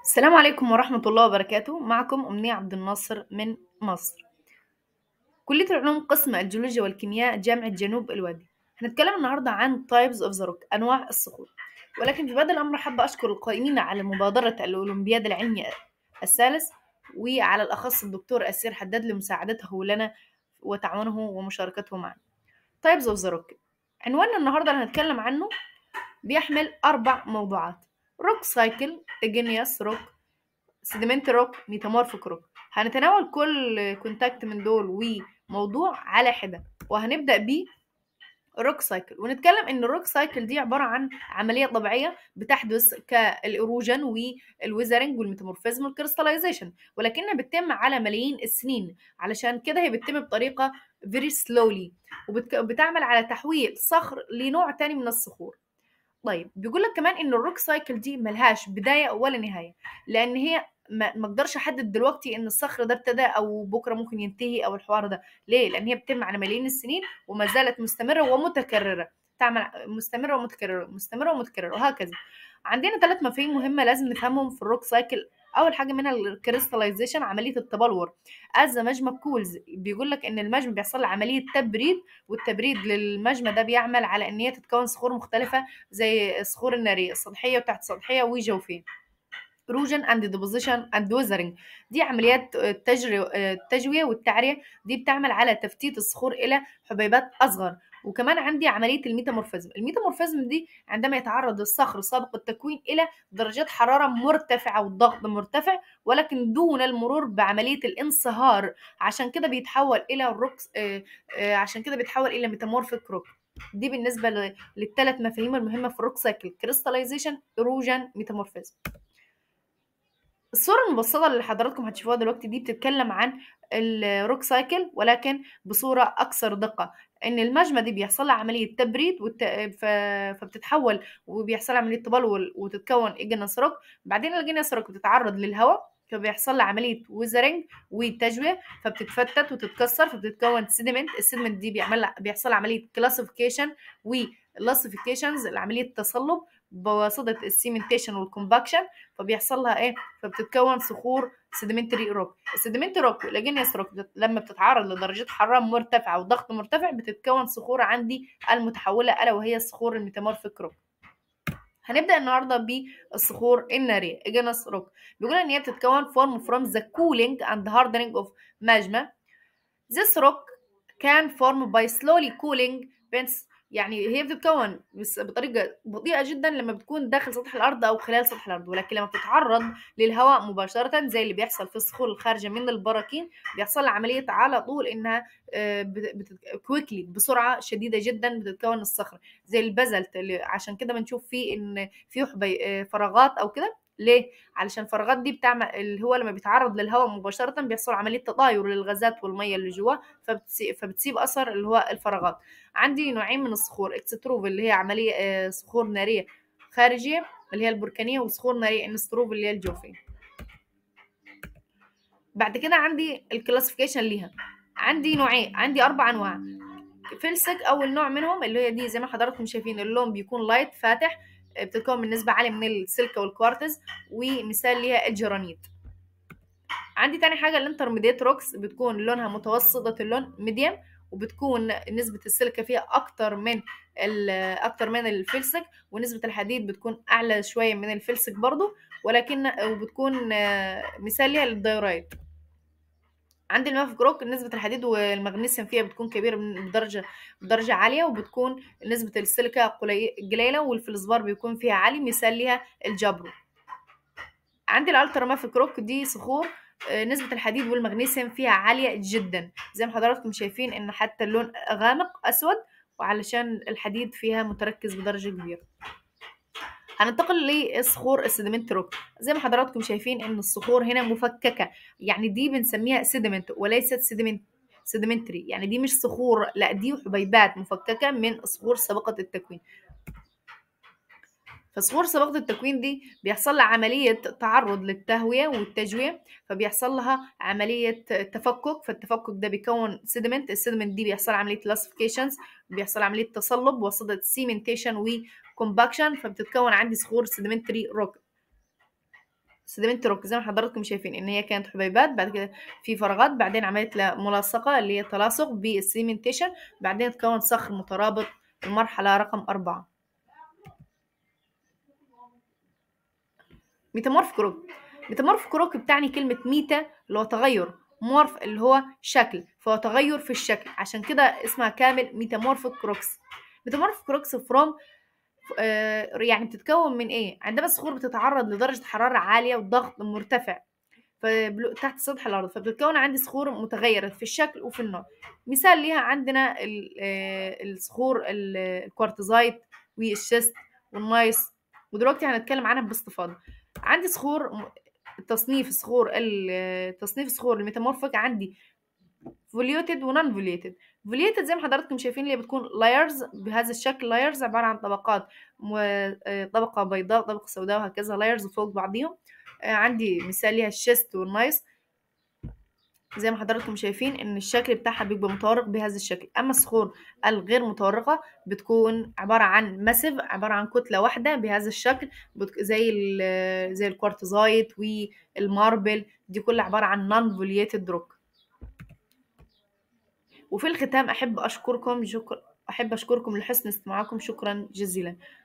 السلام عليكم ورحمة الله وبركاته معكم أمنية عبد الناصر من مصر كلية العلوم قسم الجيولوجيا والكيمياء جامعة جنوب الوادي هنتكلم النهاردة عن types of the rock أنواع الصخور ولكن في بدء الأمر حابة أشكر القائمين على مبادرة الأولمبياد العلمي الثالث وعلى الأخص الدكتور أسير حداد لمساعدته لنا وتعاونه ومشاركته معنا types of the rock عنواننا النهاردة اللي هنتكلم عنه بيحمل أربع موضوعات روك سايكل igneous روك سيديمنت روك ميتامورفيك روك هنتناول كل كونتاكت من دول وموضوع على حدة وهنبدأ ب الروك سايكل ونتكلم ان الروك سايكل دي عباره عن عمليه طبيعيه بتحدث كالايروجن والويزرنج والميتامورفيزم والكريستاليزيشن ولكنها بتتم على ملايين السنين علشان كده هي بتتم بطريقه فيري سلولي وبتعمل على تحويل صخر لنوع تاني من الصخور طيب بيقول لك كمان ان الروك سايكل دي ملهاش بدايه ولا نهايه لان هي ما ما اقدرش احدد دلوقتي ان الصخر ده ابتدى او بكره ممكن ينتهي او الحوار ده ليه لان هي بتتم على ملايين السنين وما زالت مستمره ومتكرره تعمل مستمره ومتكرره مستمره ومتكرره وهكذا عندنا ثلاث مفاهيم مهمه لازم نفهمهم في الروك سايكل اول حاجه منها الكريستاليزيشن عمليه التبلور از مجمى كولز بيقول لك ان المجمى بيحصل له عمليه تبريد والتبريد للمجمى ده بيعمل على ان هي تتكون صخور مختلفه زي الصخور الناريه السطحيه وتحت سطحيه وجوفيه erosion and deposition and weathering دي عمليات التجري التجوية والتعرية دي بتعمل على تفتيت الصخور إلى حبيبات أصغر وكمان عندي عملية الميتامورفيزم الميتامورفيزم دي عندما يتعرض الصخر سابق التكوين إلى درجات حرارة مرتفعة والضغط مرتفع ولكن دون المرور بعملية الانصهار عشان كده بيتحول إلى الروكس عشان كده بيتحول إلى ميتامورفيك روك دي بالنسبة للثلاث مفاهيم المهمة في الروك سايكل كريستاليزيشن ايروجن ميتامورفيزم الصورة المبسطة اللي حضراتكم هتشوفوها دلوقتي دي بتتكلم عن الروك سايكل ولكن بصورة أكثر دقة إن المجمة دي بيحصل لها عملية تبريد والت... ف... فبتتحول وبيحصل لها عملية تبلور وتتكون إجنس روك بعدين الإجنس روك بتتعرض للهواء فبيحصل لها عملية ويزرنج وتجوية فبتتفتت وتتكسر فبتتكون سيدمنت السيدمنت دي بيعمل بيحصل عملية كلاسيفيكيشن ولاسيفيكيشنز عملية تصلب بواسطة السيمنتيشن والكومباكشن فبيحصل لها ايه فبتتكون صخور سيديمنتري روك السيديمنتري روك والاجينيس روك لما بتتعرض لدرجات حرارة مرتفعة وضغط مرتفع بتتكون صخور عندي المتحولة ألا وهي الصخور الميتامورفيك روك هنبدأ النهاردة بالصخور النارية اجينس روك بيقول ان هي بتتكون form from the cooling and hardening of magma this rock can form by slowly cooling vents يعني هي بتتكون بس بطريقة بطيئة جدا لما بتكون داخل سطح الأرض أو خلال سطح الأرض ولكن لما بتتعرض للهواء مباشرة زي اللي بيحصل في الصخور الخارجة من البراكين بيحصل عملية على طول إنها كويكلي بسرعة شديدة جدا بتتكون الصخر زي البازلت اللي عشان كده بنشوف فيه إن في فراغات أو كده ليه؟ علشان الفراغات دي بتعمل اللي هو لما بيتعرض للهواء مباشرة بيحصل عملية تطاير للغازات والمية اللي جواه فبتسيب, فبتسيب أثر اللي هو الفراغات. عندي نوعين من الصخور اكستروف اللي هي عملية صخور نارية خارجية اللي هي البركانية وصخور نارية انستروف اللي هي الجوفية. بعد كده عندي الكلاسيفيكيشن ليها عندي نوعين عندي أربع أنواع فلسك أول نوع منهم اللي هي دي زي ما حضراتكم شايفين اللون بيكون لايت فاتح بتتكون من نسبة عالية من السيليكا والكوارتز ومثال ليها الجرانيت عندي تاني حاجة الانترميديت روكس بتكون لونها متوسطة اللون ميديم وبتكون نسبة السيليكا فيها أكتر من أكتر من الفلسك ونسبة الحديد بتكون أعلى شوية من الفلسك برضو ولكن وبتكون مثال ليها للديورايت عندي المافيك روك نسبة الحديد والمغنيسيوم فيها بتكون كبيرة بدرجة بدرجة عالية وبتكون نسبة السيليكا قليلة والفلزبار بيكون فيها عالي مثال ليها الجبرو عندي الالترا مافيك روك دي صخور نسبة الحديد والمغنيسيوم فيها عالية جدا زي ما حضراتكم شايفين ان حتى اللون غامق اسود وعلشان الحديد فيها متركز بدرجة كبيرة هننتقل للصخور السيدمنت روك زي ما حضراتكم شايفين ان الصخور هنا مفككه يعني دي بنسميها سيدمنت وليست سيدمنت سيدمنتري يعني دي مش صخور لا دي حبيبات مفككه من صخور سابقه التكوين فصخور سابقة التكوين دي بيحصل لها عملية تعرض للتهوية والتجوية فبيحصل لها عملية تفكك فالتفكك ده بيكون سيدمنت السيدمنت دي بيحصل عملية كلاسيفيكيشنز بيحصل عملية تصلب وسط سيمنتيشن وكومباكشن فبتتكون عندي صخور سيدمنتري روك سيدمنت روك زي ما حضراتكم شايفين ان هي كانت حبيبات بعد كده في فراغات بعدين عملت لها ملاصقة اللي هي تلاصق بالسيمنتيشن بعدين تكون صخر مترابط المرحلة رقم أربعة ميتامورف كروك ميتامورف كروك بتعني كلمة ميتا اللي هو تغير مورف اللي هو شكل فهو تغير في الشكل عشان كده اسمها كامل ميتامورف كروكس ميتامورف كروكس فروم آه، يعني بتتكون من ايه عندما الصخور بتتعرض لدرجة حرارة عالية وضغط مرتفع فبلو- تحت سطح الأرض فبتتكون عندي صخور متغيرة في الشكل وفي النوع مثال ليها عندنا ال- آه، الصخور ال- الكوارتزايت والشست والمايس ودلوقتي هنتكلم عنها باستفاضة عندي صخور م- تصنيف الصخور ال- تصنيف الصخور الميتامورفيك عندي فوليوتد ونون فوليوتد فوليوتد زي ما حضراتكم شايفين اللي بتكون لايرز بهذا الشكل لايرز عبارة عن طبقات م- آه، طبقة بيضاء طبقة سوداء وهكذا لايرز فوق بعضهم آه، عندي مثال ليها الشيست والنايس زي ما حضراتكم شايفين ان الشكل بتاعها بيبقى متورق بهذا الشكل اما الصخور الغير متورقة بتكون عبارة عن مسيف عبارة عن كتلة واحدة بهذا الشكل بت- زي ال- زي الكوارتزايت والماربل دي كلها عبارة عن نون فوليتد روك وفي الختام احب اشكركم شكر احب اشكركم لحسن استماعكم شكرا جزيلا